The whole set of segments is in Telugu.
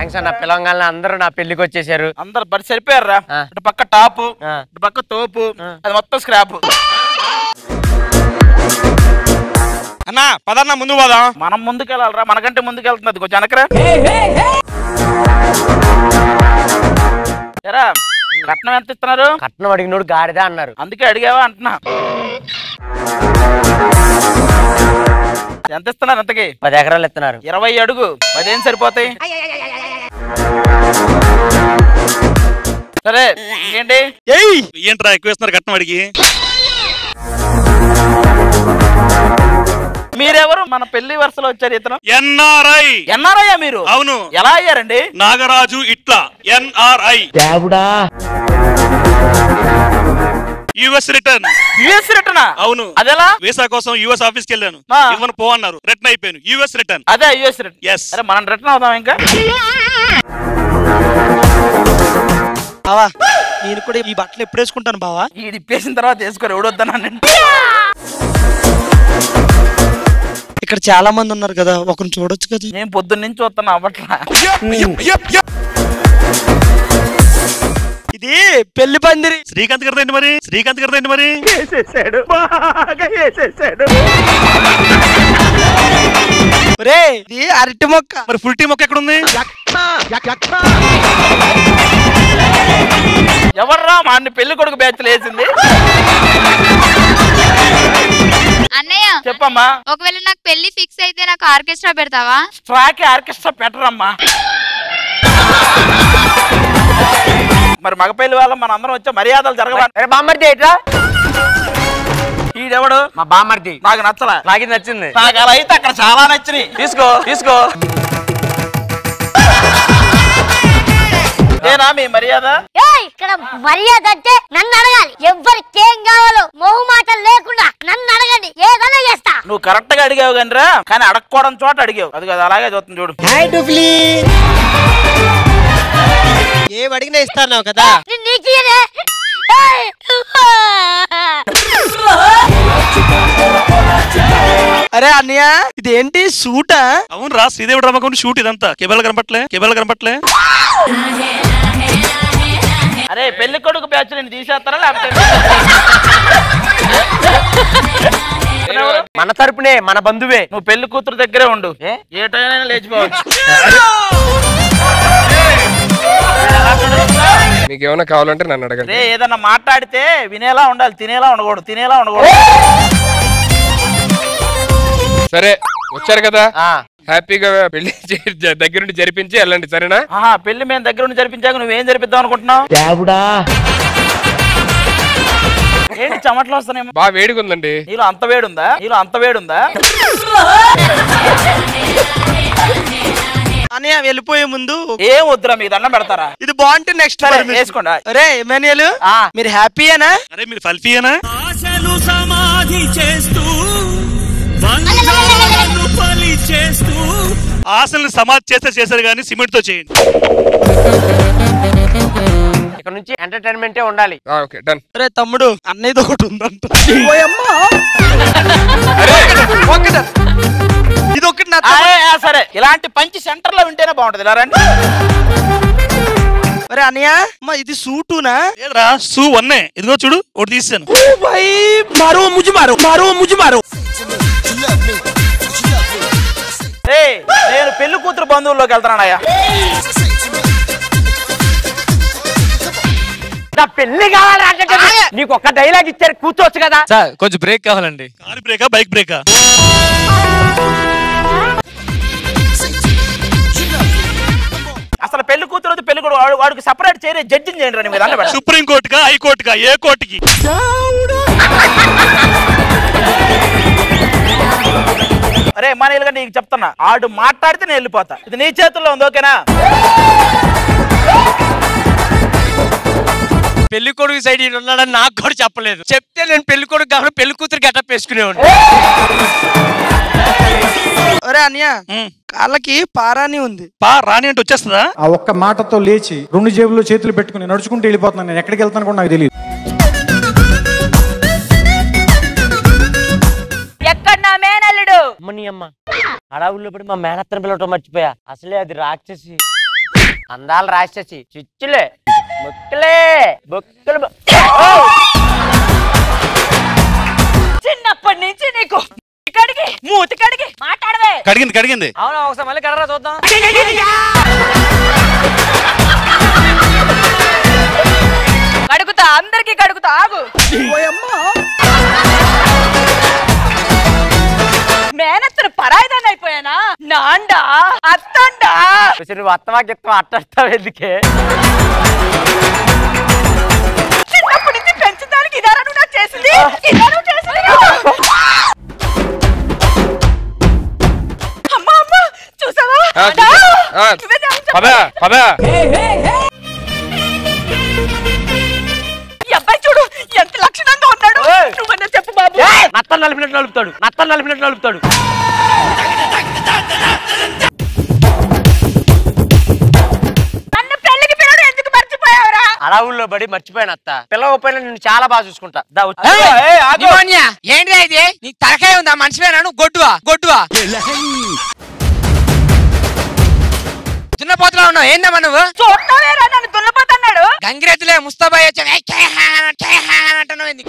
థ్యాంక్స్ అన్న పిలవంగానే అందరూ నా పెళ్లికి వచ్చేసారు అందరు బడి సరిపోయారా ఆ. ఇటు పక్క టాపు ఆ. ఇటు పక్క తోపు అది మొత్తం స్క్రాప్ అన్నా పదన్నా ముందు పోదాం మనం ముందుకు వెళ్ళాలరా మనకంటే ముందుకు వెళ్తున్నది కొంచెం వెనకరా ఎరా కట్నం ఎంత ఇస్తున్నారు కట్నం అడిగినోడు గాడిదా అన్నారు అందుకే అడిగావా అంటున్నా ఎంత ఇస్తున్నారు అంతకి పది ఎకరాలు ఇస్తున్నారు ఇరవై అడుగు పదేం సరిపోతాయి సరే ఏంటి ఏయ్ ఏంట్రా ఎక్కువ ఇస్తున్నారు కట్నం అడిగి మీరెవరు మన పెళ్లి వరుసలో వచ్చారు ఇతను ఎన్ఆర్ఐ ఎన్ఆర్ఐయా మీరు అవును ఎలా అయ్యారండి నాగరాజు ఇట్లా NRI US return US return అవును అదెలా వీసా కోసం యుఎస్ ఆఫీస్కి వెళ్ళాను ఆ. ఇవ్వను పో అన్నారు రిటర్న్ అయిపోయాను యుఎస్ రిటర్న్ అదే యుఎస్ రిటర్న్ ఎస్ అరే మనం రిటర్న్ అవుదాం ఇంకా బావా నేను కూడా ఈ బట్టలు ఎప్పుడు వేసుకుంటాను బావా ఈ ఇప్పేసిన తర్వాత వేసుకోరు ఎవడొద్దన్నాను ఇక్కడ చాలా మంది ఉన్నారు కదా ఒకరిని చూడొచ్చు కదా నేను పొద్దున్న నుంచి చూస్తున్నా అవ్వట్లా ఇది పెళ్లి పందిరి శ్రీకాంత్ గారిది ఏంటి మరి శ్రీకాంత్ గారిది ఏంటి మరి వేసేసాడు బాగా వేసేసాడు రే ఇది అరటి మొక్క మరి ఫుల్ టీమ్ ఒక్క ఎక్కడ ఉంది ఎవర్రా మా అన్ని పెళ్లి కొడుకు బ్యాచ్లు వేసింది అన్నయ్య చెప్పమ్మా ఒకవేళ నాకు పెళ్లి ఫిక్స్ అయితే నాకు ఆర్కెస్ట్రా పెడతావా స్ట్రాక్ ఆర్కెస్ట్రా పెట్టరమ్మా మరి మగ పెళ్లి వాళ్ళం మన అందరం వచ్చే మర్యాదలు జరగవా అరే బామ్మర్ది ఏంట్రా ఈడెవడు మా బామ్మర్ది నాకు నచ్చలా నాకు ఇది నచ్చింది నాకు అలా అయితే అక్కడ చాలా నచ్చినాయి తీసుకో తీసుకో నేనా మీ మర్యాద ఏయ్ ఇక్కడ మర్యాద అంటే నన్ను అడగాలి ఎవ్వరికి ఏం కావాలో మొహు మాటలు లేకుండా నన్ను అడగండి ఏదైనా చేస్తా నువ్వు కరెక్ట్ గా అడిగావు కానీ రా కానీ అడగకూడని చోట అడిగావు అది కదా అలాగే చూస్తుంది చూడు హాయ్ డుఫ్లీ ఏం అడిగినా ఇస్తాను కదా నేను నీకు ఇయ్యనే. ఏయ్! అరే అన్నయ్య ఇదేంటి సూటా అవును రా శ్రీదేవి రమ్మకం షూట్ ఇదంతా కేబల్ కనపట్లే కేబల్ కనపట్లే అరే పెళ్లి కొడుకు బ్యాచ్ నేను తీసేస్తారా లేకపోతే ఎవరు? మన తరపునే మన బంధువే నువ్వు పెళ్లి కూతురు దగ్గరే ఉండు ఏ? ఏ టైం లేచిపోవచ్చు మీకు ఏమైనా కావాలంటే నన్ను అడగండి రే ఏదన్నా మాట్లాడితే వినేలా ఉండాలి తినేలా ఉండకూడదు తినేలా ఉండకూడదు సరే వచ్చారు కదా ఆ, హ్యాపీగా పెళ్లి చే- జ- దగ్గరుండి జరిపించి వెళ్ళండి సరేనా ఆహా పెళ్లి మేము దగ్గర ఉండి జరిపించాక నువ్వేం జరిపిద్దాం అనుకుంటున్నావు ఏంటి చెమట్లు వస్తున్నాయి బాగా వేడిగా ఉందండి నీలో అంత వేడుందా నీలో అంత వేడుందా అన్నయ్య వెళ్ళిపోయే ముందు ఏం వద్దురా మీకు దండం పెడతారా ఇది బాగుంటే నెక్స్ట్ సరే వేసుకోండి అరే ఎమాన్యుయల్ ఆ. మీరు హ్యాపీయేనా అరే మీరు ఫల్ఫీయేనా ఆశలు సమాధి చేస్తూ బంగారు పలి చేస్తూ ఆశల్ని సమాధి చేస్తే చేశారు కానీ సిమెంట్ తో చేయండి ఇక్కడ నుంచి ఎంటర్టైన్మెంటే ఉండాలి ఆ, ఓకే డన్ అరే తమ్ముడు అన్నయ్యది ఒకటి ఉందంట ఇది ఒకటి నా ఆ, ఏ, ఆ, సరే ఇలాంటి పంచి సెంటర్ లో వింటేనే బాగుంటది ఇలా రండి అరే అన్నయ్య అమ్మ ఇది సూటునా ఏదిరా సూ వన్నే ఇదిగో చూడు ఒకటి తీసాను మారో ముజు మారో మారో ముజు మారో ఏయ్, నేను పెళ్లి కూతురు బంధువుల్లోకి వెళ్తున్నానయ్యా నా పెళ్లి కావాలి అంటే నీకు ఒక్క డైలాగ్ ఇచ్చారు కూర్చోవచ్చు కదా సార్ కొంచెం బ్రేక్ కావాలండి కారు బ్రేకా బైక్ బ్రేకా అసలు పెళ్లి కూతురు వద్దు, పెళ్లి కూడా వాడు వాడికి సపరేట్ చేయరే జడ్జిని చేయండి రండి మీరు అన్న సుప్రీం కోర్టుగా హైకోర్టుగా ఏ కోర్టుకి అరే మన ఇల్లుగా నీకు చెప్తున్నా ఆడు మాట్లాడితే నేను వెళ్ళిపోతా ఇది నీ చేతుల్లో ఉంది ఓకేనా పెళ్లి కొడుకు సైడ్ ఈయన ఉన్నాడని నాకు కూడా చెప్పలేదు చెప్తే నేను పెళ్లి కొడుకు కాకుండా పెళ్లి కూతురు గెటప్ వేసుకునేవాడు అరే అన్నయ్య కాళ్ళకి పారాని ఉంది పా రాని అంటే వచ్చేస్తుందా ఆ ఒక్క మాటతో లేచి రెండు జేబుల్లో చేతులు పెట్టుకుని నడుచుకుంటూ వెళ్ళిపోతున్నాను నేను ఎక్కడికి వెళ్తాను కూడా నాకు తెలియదు ఎక్కడ నా మేనల్లుడు అమ్మని అమ్మ అడవుల్లో పడి మా మేనత్తని పిలవటం మర్చిపోయా అసలే అది రాక్షసి అందాలు రాసేసి చిచ్చులే బొక్కులే బొక్కులు బొ- చిన్నప్పటి నుంచి నీకు కడిగి మూతి కడిగి మాట్లాడవే కడిగింది కడిగింది అవునా ఒకసారి మళ్ళీ కడరా చూద్దాం కడుగుతా అందరికి కడుగుతా ఆగు మేనత్తను పరాయిదాన్ని అయిపోయానా నాండా అత్తండా అసలు నువ్వు అత్తమా గిత్తమా అట్టస్తావు ఎందుకే చిన్నప్పటి నుంచి పెంచడానికి ఇదారా నువ్వు నాకు చేసింది ఇదా నువ్వు చేసింది అమ్మా అమ్మా చూసావా ఆ, అదా? ఆ, నువ్వే చెప్పు. పద పద ఈ అబ్బాయి చూడు ఎంత లక్షణంగా ఉన్నాడు నువ్వన్నా చెప్పు బాబు నత్తలు నలిపినట్టు నలుపుతాడు నత్తలు నలిపినట్టు నలుపుతాడు నన్ను పెళ్లికి పిల్లడు ఎందుకు మర్చిపోయావురా అడవుల్లో పడి మర్చిపోయాను అత్త పిల్లవపోయినా నిన్ను చాలా బాగా చూసుకుంటా దా వచ్చి. ఏంటి ఇది నీ తలకాయ ఉందా మనిషివేనా నువ్వు గొడ్డువా గొడ్డువా దున్నపోతులా ఉన్నావు ఏందమ్మా నువ్వు చూడతావేరా నన్ను దున్నపోతున్నాడు గంగిరెద్దులే ముస్తాబాయ్ వచ్చావు ఏయ్, కేహాన్, కేహాన్ అంటున్నావు ఎందుకు?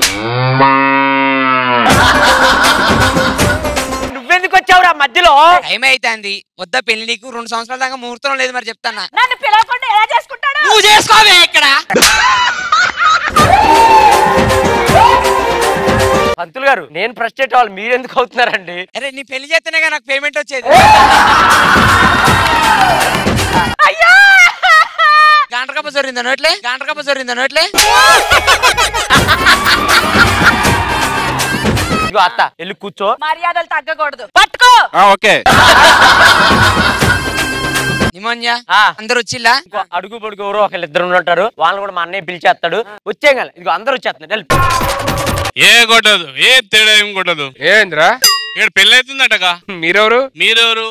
నువ్వెందుకు వచ్చావురా మధ్యలో టైం అయితుంది వద్ద పెళ్లి నీకు రెండు సంవత్సరాల దాకా ముహూర్తం లేదు మరి చెప్తానా నన్ను పిలవకుండా ఎలా చేసుకుంటాడు నువ్వు చేసుకోవే ఇక్కడ పంతులు గారు నేను ఫ్రస్ట్రేట్ అవ్వాలి మీరెందుకు అవుతున్నారండి అరే నీ పెళ్లి చేస్తేనే నాకు పేమెంట్ వచ్చేది అయ్యా గంటకప్ప జోరిందా నోట్లే గంటకప్ప జోరిందా నోట్లే ఇగో అత్త వెళ్ళి కూర్చో మర్యాదలు తగ్గకూడదు పట్టుకో ఓకే నిమోన్యా ఆ. అందరు వచ్చిల్లా ఇంకో అడుగు పొడుగు ఎవరో ఒకళ్ళు ఇద్దరు ఉంటారు వాళ్ళని కూడా మా అన్నయ్య పిలిచేస్తాడు వచ్చేయగల ఇదిగో అందరూ వచ్చేస్తున్నారు వెళ్ళి. ఏ కొట్టదు ఏ తేడా ఏం కొట్టదు ఏంద్రా ఇక్కడ పెళ్లి అవుతుందటగా మీరెవరు మీరెవరు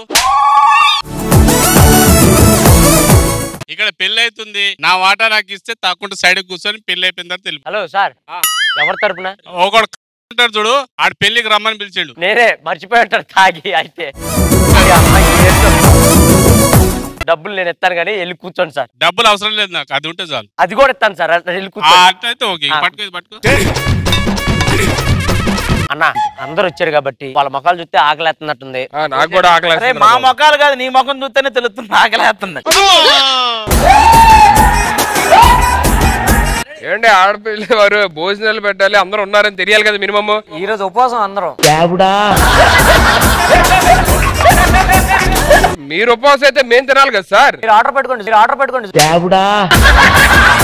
ఇక్కడ పెళ్లి అవుతుంది నా వాటా నాకు ఇస్తే తాకుంటూ సైడ్ కూర్చొని పెళ్లి అయిపోయిందని తెలుపు హలో సార్ ఎవరి తరపున ఒకడు ఉంటాడు చూడు ఆడు పెళ్లికి రమ్మని పిలిచాడు నేనే మర్చిపోయి ఉంటారు తాగి అయితే ఈ అమ్మాయి ఏంటో. డబ్బులు నేను ఇస్తాను కానీ వెళ్ళి కూర్చోండి సార్ డబ్బులు అవసరం లేదు నాకు అది ఉంటే చాలు అది కూడా ఇస్తాను సార్ అట్లా వెళ్ళి ఆ, కూర్చోండి అట్లయితే ఓకే ఆ. పట్టుకో ఇది పట్టుకో అన్న అందరు వచ్చారు కాబట్టి వాళ్ళ మొఖాలు చూస్తే ఆకలేస్తున్నట్టుంది ఆ, నాకు కూడా ఆకలి అరే వేస్తుంది మా రా బాబు. ముఖాలు కాదు నీ ముఖం చూస్తేనే తెలుస్తుంది ఆకలేస్తుంది ఏంటి ఆడపిల్ల వారు భోజనాలు పెట్టాలి అందరూ ఉన్నారని తెలియాలి కదా మినిమమ్ ఈ రోజు ఉపవాసం అందరం మీరు ఉపవాసం అయితే మేము తినాలి కదా సార్ మీరు ఆర్డర్ పెట్టుకోండి మీరు ఆర్డర్ పెట్టుకోండి